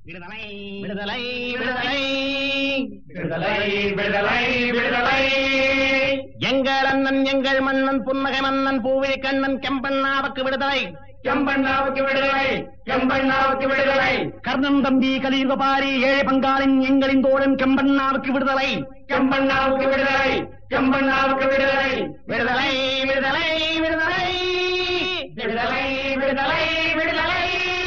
விடுதலை விடுதலை விடுதலை விடுதலை விடுதலை விடுதலை எங்கள் அண்ணன் எங்கள் மன்னன் புன்னகை மன்னன் பூவே கண்ணன் கெம்பண்ணாவுக்கு விடுதலை செம்பண்ணாவுக்கு விடுதலை செம்பண்ணாவுக்கு விடுதலை கர்ணன் தம்பி கலியுகபாரி ஏழை பங்காளின் எங்களின் தோழன் கெம்பண்ணாவுக்கு விடுதலை செம்பண்ணாவுக்கு விடுதலை செம்பண்ணாவுக்கு விடுதலை விடுதலை விடுதலை விடுதலை விடுதலை விடுதலை விடுதலை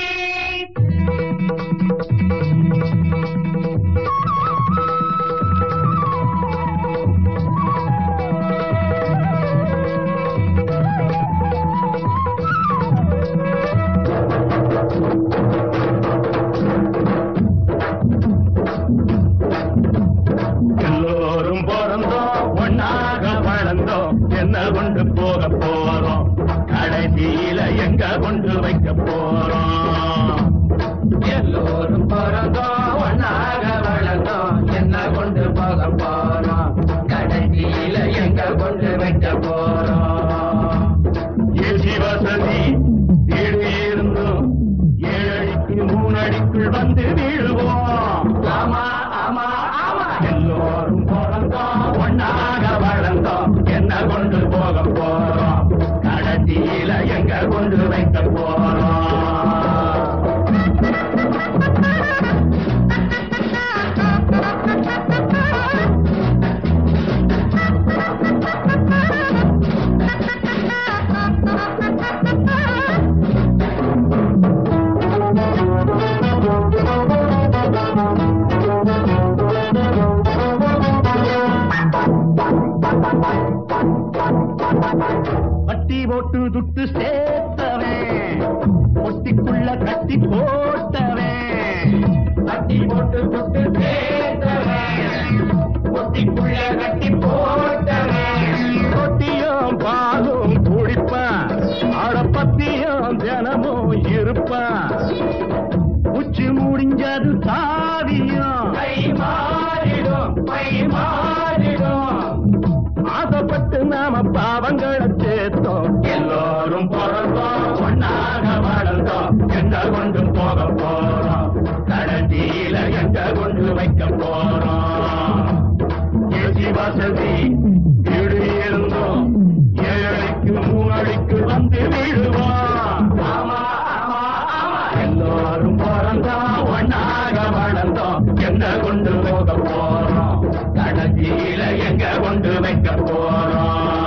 எல்லோரும் பிறந்தோம் ஒன்னாக வளர்ந்தோம் என்ன கொண்டு போக போறோம் கடைசியில எங்க கொண்டு வைக்க போறோம் எல்லோரும் பிறந்தோம் ஒன்னாக வளர்ந்தோம் என்ன கொண்டு போக போறோம் கடைசியில எங்க கொண்டு வைக்க போறோம் ஏசி வசதி வீடு இருந்தும் ஏழடிக்கு மூணடிக்குள் வந்து வீழுவோம் ஆமா ஆமா ஆமா எல்லோரும் பிறந்தோம் ஒன்னாக வளர்ந்தோம் என்ன கொண்டு போக போறோம் கடைசியில எங்க கொண்டு வைக்க போறோம் பட்டி போட்டு துட்டு சேர்த்தவன் பொட்டிக்குள்ள கட்டி போட்டவன் கட்டி போட்டு புட்டு சேர்த்தவன் பொட்டிக்குள்ள கட்டி போட்டவன் ரொட்டியும் பாலும் குடிப்பான் அடப்பத்தியும் தினமும் இருப்பான் உச்சி முடிஞ்சது சாதியும் கை மாறிடும் கை மாறிடும் ஆசைப்பட்டு நாம பாவங்களை சேர்த்தோம் எல்லோரும் பிறந்தோம் ஒன்னாக வளர்ந்தோம் எங்க கொண்டு போக போறோம் கடைசியில எங்க கொண்டு வைக்க போறோம் ஏசி வசதி வீடு இருந்தோம் ஏழைக்கு மூணடிக்கு வந்து விடுவோம் ஆமா ஆமா ஆமா எல்லோரும் பிறந்தோம் ஒன்னாக வளர்ந்தோம் எங்க கொண்டு போக போறோம் கடைசியில எங்க கொண்டு வைக்க போறோம்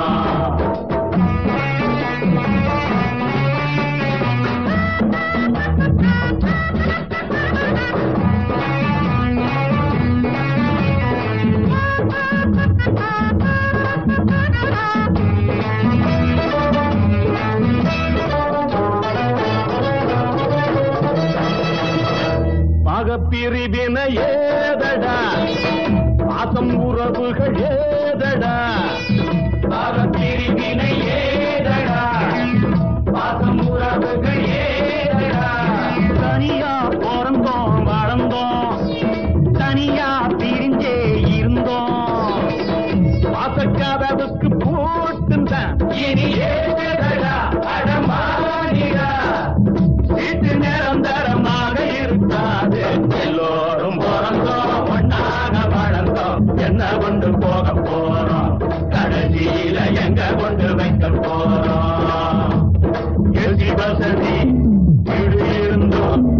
பாகப்பிரிவின ஏதடா பாசம் உறவுகள் ஏதடா பாவப்பிரிவினை ஏதடா பாசம் உறவுகள் ஏதடா தனியா பிறந்தோம் வளர்ந்தோம் தனியா பிரிஞ்சே இருந்தோம் வாசக்கதவுக்கு போட்டுந்தான் இனி ஏதடா அடமானிடா வீட்டு நிரந்தரமாக இருக்காது எல்லோரும் பிறந்தோம் ஒன்னாக வளர்ந்தோம் என்ன கொண்டு போக போறோம் கடைசியில எங்க கொண்டு வைக்க போறோம் ஏசி வசதி வீடு இருந்தோம்